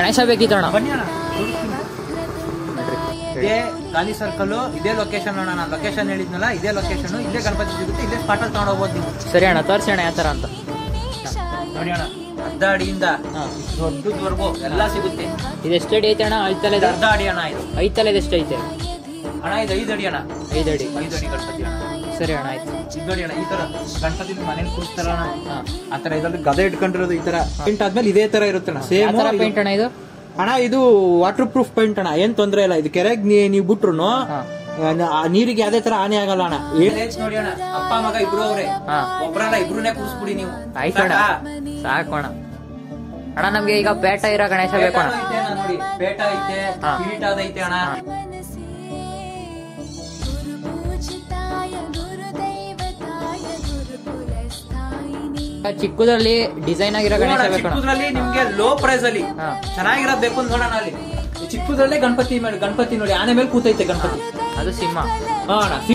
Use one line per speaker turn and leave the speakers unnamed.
ಗಣೇಶ ಬೇಕಿತ್ತು ಅಣ್ಣ
ಬನ್ನಿ ಅಣ್ಣ ತೋರಿಸ್ತೀನಿ. ಇದೇ ಗಾಂಧಿ ಸರ್ಕಲ್ ಇದೇ ಲೊಕೇಶನ್ ಅಣ್ಣ ನಾನು ಲೊಕೇಶನ್ ಹೇಳಿದ್ನಲ್ಲ ಇದೇ ಲೊಕೇಶನ್ ಇಲ್ಲೇ ಗಣಪತಿ ಸಿಗುತ್ತೆ ಇಲ್ಲೇ ಸ್ಪಾಟ್ ಅಲ್ಲಿ ತಗೊಂಡು ಹೋಗ್ಬೋದು ನೀವು
ಸರಿ ಅಣ್ಣ ತೋರಿಸಿ ಅಣ್ಣ ಯಾವ ಥರ ಅಂತ
ನೋಡಿ ಅಣ್ಣ ಅರ್ಧ ಅಡಿಯಿಂದ
ಹಾ.
ದೊಡ್ಡದ್ವರೆಗೂ ಎಲ್ಲ ಸಿಗುತ್ತೆ
ಇದು ಎಷ್ಟು ಅಡಿ ಐತೆ ಅಣ್ಣ ಐತಲೆ
ಇದು ಅರ್ಧ ಅಡಿ ಅಣ್ಣ ಇದು
ಐತಲೆದು ಎಷ್ಟು ಐತೆ
ಅಣ್ಣ ಇದು ಐದು ಅಡಿ ಅಣ್ಣ
ಐದು ಅಡಿ
ಐದು ಅಡಿ ಗಣಪತಿ ಅಣ್ಣ
ಸರಿ ಅಣ್ಣ ಆಯ್ತು
ಇದು ಅಡಿ ಅಣ್ಣ ಈ ತರ ಗಣಪತಿ ಮನೇಲಿ ಕೂರಿಸ್ತಾರಣ್ಣ
ಹಾ
ಆ ತರ ಇದ್ರಲ್ಲಿ ಗದೆ ಇಟ್ಕೊಂಡಿರೋದು ಈ ತರ ಪೇಂಟ್ ಆದ್ಮೇಲೆ ಇದೇ ತರ ಇರುತ್ತೆ ಅಣ್ಣ
ಯಾವ
ಸೇಮ್
ಥರ ಪೇಂಟ್ ಅಣ್ಣ ಇದು
ಅಣ್ಣ ಇದು ವಾಟರ್ ಪ್ರೂಫ್ ಪೇಂಟ್ ಅಣ್ಣ ಏನ್ ತೊಂದ್ರೆ ಇಲ್ಲ ಇದು ಕೆರೆಗ್ ನೀ- ನೀವು ಬಿಟ್ರು
ಹಾ.
ನೀರಿಗೆ ಯಾವ್ದೇ ತರ ಹಾನಿ ಆಗಲ್ಲ ಅಣ್ಣ ಏಜ್ ನೋಡಿ ಅಣ್ಣ ಅಪ್ಪ ಮಗ ಇಬ್ರು ಅವ್ರೆ
ಹಾ
ಒಬ್ರಲ್ಲ ಇಬ್ರುನೇ ಕೂರಿಸ್ಬಿಡಿ ನೀವು
ಆಯ್ತು ಅಣ್ಣ ಸಾಕು ಅಣ್ಣ ಅಣ್ಣ ನಮ್ಗೆ ಈಗ ಪೇಟ ಇರೋ ಗಣೇಶ ಬೇಕು ಅಣ್ಣ
ಐತೆ ಅಣ್ಣ ನೋಡಿ ಪೇಟ ಐತೆ
ಹಾ.
ಕಿರೀಟದ ಐತೆ ಅಣ್ಣ
गुरुपूजिताय गुरुदैवताय गुरुकुलस्थायिने
ಚಿಕ್ಕದ್ರಲ್ಲಿ ಡಿಸೈನ್ ಆಗಿರೋ ಗಣೇಶ ಬೇಕು ಅಣ್ಣ
ಚಿಕ್ಕದ್ರಲ್ಲಿ ನಿಮ್ಗೆ ಲೋ ಪ್ರೈಸ್ ಅಲ್ಲಿ
ಹಾ.
ಚೆನ್ನಾಗಿರೋದ್ ಬೇಕು ಅಂತ ನೋಡೋಣ ಅಲ್ಲಿ ಈ ಚಿಕ್ಕದ್ರಲ್ಲೇ ಗಣಪತಿ ಮೇಲೆ ಗಣಪತಿ ನೋಡಿ ಆನೆ ಮೇಲೆ ಕೂತೈತೆ ಗಣಪತಿ
ಅದು ಸಿಂಹ
ಹಾ ಅಣ್ಣ